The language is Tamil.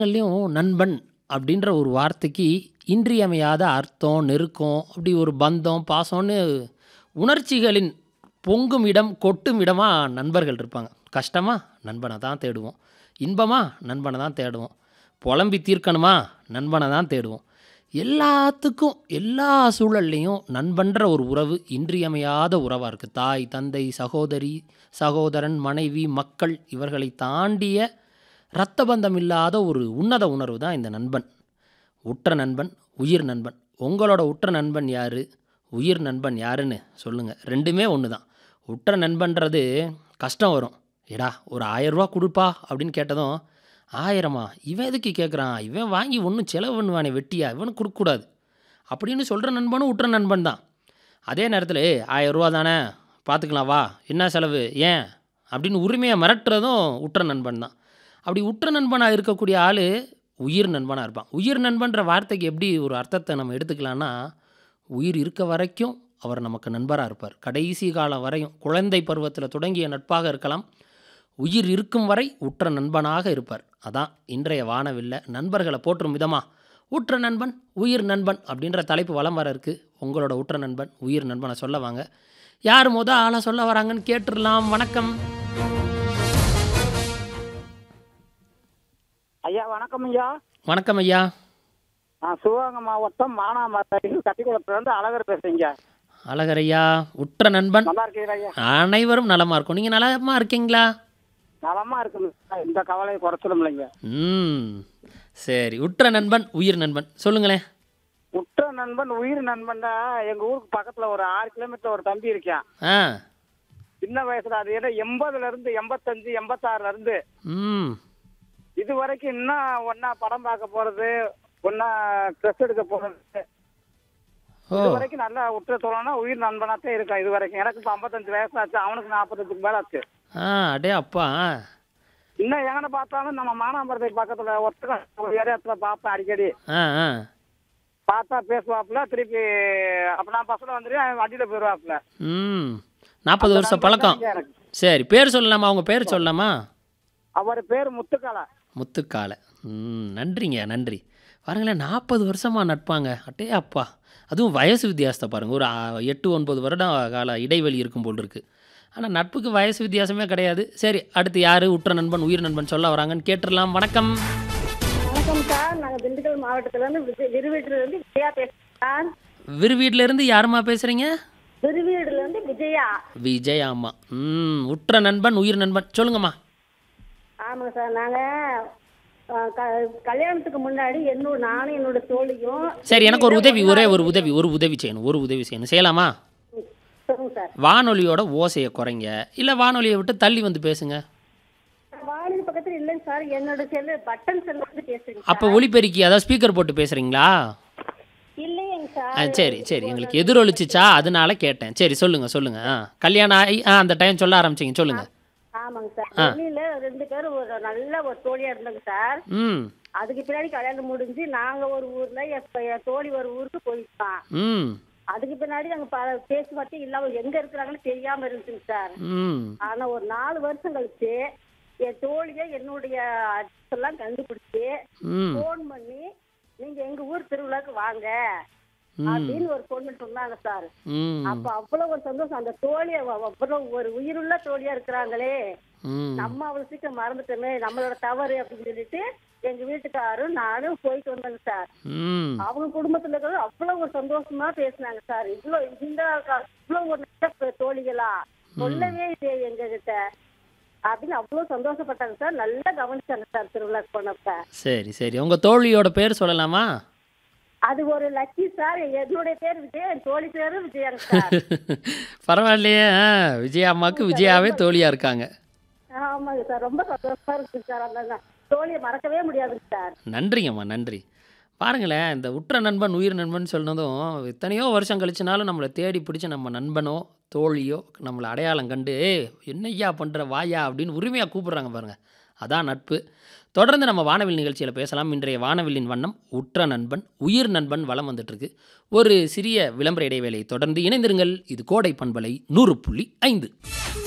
லையும் நண்பன் அப்படின்ற ஒரு வார்த்தைக்கு இன்றியமையாத அர்த்தம், நெருக்கம், அப்படி ஒரு பந்தம், பாசம்னு உணர்ச்சிகளின் பொங்கும் இடம், கொட்டும் இடமா நண்பர்கள் இருப்பாங்க. கஷ்டமா? நண்பன தான் தேடுவோம். இன்பமா? நண்பன தான் தேடுவோம். புலம்பி தீர்க்கணுமா? நண்பன தான் தேடுவோம். எல்லாத்துக்கும், எல்லா சூழல்லையும் நண்பன்ற ஒரு உறவு இன்றியமையாத உறவா இருக்கு. தாய், தந்தை, சகோதரி, சகோதரன், மனைவி, மக்கள் இவர்களை தாண்டிய இரத்த பந்தம் இல்லாத ஒரு உன்னத உணர்வு தான் இந்த நண்பன். உற்ற நண்பன், உயிர் நண்பன். உங்களோட உற்ற நண்பன் யாரு? உயிர் நண்பன் யாருன்னு சொல்லுங்க. 2மே ஒண்ணு தான். உற்ற நண்பன்றது கஷ்டம் வரும். "ஏடா ஒரு ரூ. 1000 குடுப்பா" அப்படின்னு கேட்டதும், "1000மா? இவன் எதுக்கு கேட்குறான்? இவன் வாங்கி ஒண்ணும் செலவு பண்ணுவானே வெட்டியா, இவனுக்கு குடுக்கக்கூடாது." அப்படின்னு சொல்ற நண்பனும் உற்ற நண்பன் தான். அதே நேரத்தில, "ஏய் ரூ. 1000 தானே பார்த்துக்கலாம் வா, என்ன செலவு? ஏன்?" அப்படின்னு உரிமையா மிரட்டுறதும் உற்ற நண்பன் தான். அப்படி உற்ற நண்பனா இருக்கக்கூடிய ஆளு உயிர் நண்பனா இருப்பான். உயிர் நண்பன்ற வார்த்தைக்கு எப்படி ஒரு அர்த்தத்த நம்ம எடுத்துக்கலாம்னா, உயிர் இருக்க வரைக்கும் அவர் நமக்கு நண்பரா இருப்பார். கடைசி காலம் வரையும் குழந்தை பருவத்தில தொடங்கிய நட்பாக இருக்கலாம். உயிர் இருக்கும் வரை உற்ற நண்பனாக இருப்பார். அதான் இன்றைய வானவில்ல நண்பர்கள போற்றும் விதமா, உற்ற நண்பன், உயிர் நண்பன் அப்படின்ற தலைப்பு வலம் வர இருக்கு. உங்களோட உற்ற நண்பன், உயிர் நண்பன சொல்ல வாங்க. யார் மொத ஆளா சொல்ல வராங்கன்னு கேட்டுறலாம். வணக்கம். ஐயா வணக்கம் ஐயா வணக்கம் ஐயா. நான் சிவகங்கை மாவட்டம் மானாமதுரையில் கட்டிக்குளத்துலேருந்து அழகர் பேசுறீங்க அழகர் ஐயா, உற்ற நண்பன். நல்லா இருக்கீங்களா ஐயா அனைவரும் நலமா இருக்கோம். நீங்க நலமா இருக்கீங்களா? நலமா இருக்குங்க இந்த கவலையை குறைச்சிடும் இல்லைங்க ம். சரி. உற்ற நண்பன், உயிர் நண்பன். சொல்லுங்களேன். உற்ற நண்பன் உயிர் நண்பன் தான் எங்க ஊருக்கு பக்கத்துல ஒரு ஆறு கிலோமீட்டர் ஒரு தம்பி இருக்கான் ஆ. சின்ன வயசுல அது ஏதோ எண்பதுல இருந்து எண்பத்தஞ்சு எண்பத்தாறுல இருந்து ம். இது வரைக்கும் இன்னும் ஒன்னா படம் பார்க்க போறது ஒன்னா ட்ரெஸ் எடுக்க போறது ஓ. இது வரைக்கும் நல்லா உற்ற தோழனா உயிர் நண்பனாத்தான் இருக்கான் இது வரைக்கும் எனக்கு இப்போ ஐம்பத்தஞ்சு வயசு ஆச்சு அவனுக்கு நாற்பத்தஞ்சுக்கு மேல ஆச்சு ஆ அடே அப்பா. இன்னும் எங்கன பார்த்தாலும் நம்ம மானாமரத்தை பக்கத்துல ஒருத்தர ஒரு ஏரியாத்துல பார்ப்பேன் அடிக்கடி ஆ ஆ. பார்த்தா பேசுவாப்புல திருப்பி அப்ப நான் பஸ்ல வந்துட்டு அவன் வண்டியில போயிருவாப்புல ம். 40 வருஷம் பழக்கம். எனக்கு சரி. பேர் சொல்லலாமா? உங்க பேர் சொல்லலாமா? அவர் பேர் முத்துக்கால முத்துக்கால. ம். நன்றிங்க, நன்றி. பாருங்களேன் 40 வருஷமா நட்பாங்க. அடே அப்பா! அதுவும் வயசு வித்தியாசத்த பாருங்க. ஒரு அ 8, 9 வருடம் கால இடைவெளி இருக்கும் போல் இருக்கு. ஆனா நட்புக்கு வயசு வித்தியாசமே கிடையாது. சரி. அடுத்து யாரு உற்ற நண்பன், உயிர் நண்பன் சொல்ல வராங்கன்னு கேட்டுறலாம். வணக்கம். வணக்கம் சார் நாங்கள் திண்டுக்கல் மாவட்டத்திலேருந்து விஜய் விருவீட்டிலேருந்து விஜயா பேசுகிறேன் சார் விருவீட்ல இருந்து யாரும்மா பேசுறீங்க? விருவீடுலேருந்து விஜயா விஜய் ஆமா. ம். உற்ற நண்பன், உயிர் நண்பன். சொல்லுங்கம்மா. ஆமாங்க சார் நாங்கள் கல்யாணத்துக்கு முன்னாடி என்னோட நானும் என்னோட தோழியும் சரி. எனக்கு ஒரு உதவி, ஒரே ஒரு உதவி, ஒரு உதவி செய்யணும். ஒரு உதவி செய்யணும். செய்யலாமா? சொல்லுங்க சார் வானொலியோட ஓசைய குறைங்க. இல்ல வானொலிய விட்டு தள்ளி வந்து பேசுங்க. வானொலி பக்கத்தில் இல்லைங்க சார் என்னோட செல்லு பட்டன் செல்லு வந்து பேசுறீங்க அப்ப ஒலிபெருக்கி அதாவது ஸ்பீக்கர் போட்டு பேசுறீங்களா? இல்லையேங்க ஆ சார் சரி, சரி. எங்களுக்கு எதிரொலிச்சுச்சா அதனால கேட்டேன். சரி சொல்லுங்க, சொல்லுங்க. ஆ. கல்யாணம் ஆகி ஆ அந்த டைம் சொல்ல ஆரம்பிச்சீங்க. சொல்லுங்க. ஆமாங்க சார் வெளியில ரெண்டு பேரும் ஒரு நல்ல ஒரு தோழியா இருந்தாங்க சார் ம். அதுக்கு பின்னாடி கல்யாணம் முடிஞ்சு நாங்க ஒரு ஊர்ல என் என் தோழி ஒரு ஊருக்கு போயிட்டோம் ம். அதுக்கு பின்னாடி நாங்க ப- பேச்சுவார்த்தை இல்லாம எங்க இருக்கிறாங்கன்னு தெரியாம இருந்துச்சுங்க சார் ம். ஆனா ஒரு நாலு வருஷம் கழிச்சு என் தோழிய என்னுடைய address எல்லாம் கண்டுபிடிச்சு ம். ஃபோன் பண்ணி நீங்க எங்க ஊர் திருவிழாக்கு வாங்க ம். அப்படின்னு ஒரு பொண்ணு சொன்னாங்க சார் ம். அப்ப அவ்வளவு ஒரு சந்தோஷம் அந்த தோழிய அவ- அவ்வளவு ஒரு உயிருள்ள தோழியா இருக்கிறாங்களே ம். நம்ம அவ்வளவு சீக்கிரம் மறந்துட்டோமே நம்மளோட தவறு அப்படின்னு சொல்லிட்டு எங்க வீட்டுக்காரும் நானும் போயிட்டு வந்தேங்க சார் ம். அவங்க குடும்பத்துல இருக்கிறது அவ்வளவு ஒரு சந்தோஷமா பேசினாங்க சார் இவ்வளவு இந்த கா- இவ்வளவு ஒரு நல்ல தோழிகளா சொல்லவே இல்லையே எங்க கிட்ட அப்படின்னு அவ்வளவு சந்தோஷப்பட்டாங்க சார் நல்லா கவனிச்சாங்க சார் திருவிழாக்கு போனப்ப சரி, சரி. உங்க தோழியோட பேர் சொல்லலாமா? அது ஒரு லக்கி சார் என்னுடைய பேர் விஜய் என் தோழி பேரும் விஜயாங்க சார் பரவாயில்லையே. ஆ. விஜயா அம்மாக்கு விஜயாவே தோழியா இருக்காங்க. ஆமாங்க சார் ரொம்ப சந்தோஷமா இருக்கு சார் அந்த தோழியை மறக்கவே முடியாதுங்க சார் நன்றிங்கம்மா நன்றி பாருங்களேன் இந்த உற்ற நண்பன் உயிர் நண்பன் சொன்னதும் எத்தனையோ வருஷம் கழிச்சுனாலும் நம்மளை தேடி பிடிச்ச நம்ம நண்பனோ தோழியோ நம்மளை அடையாளம் கண்டு "ஏய், என்னய்யா பண்ணுற வாயா அப்படின்னு உரிமையாக கூப்பிடுறாங்க பாருங்க அதான் நட்பு தொடர்ந்து நம்ம வானவில் நிகழ்ச்சியில் பேசலாம் இன்றைய வானவில்லின் வண்ணம் உற்ற நண்பன் உயிர் நண்பன் வலம் வந்துட்டு இருக்கு ஒரு சிறிய விளம்பர இடைவேளையை தொடர்ந்து இணைந்திருங்கள் இது கோடை பண்பலை நூறு புள்ளி ஐந்து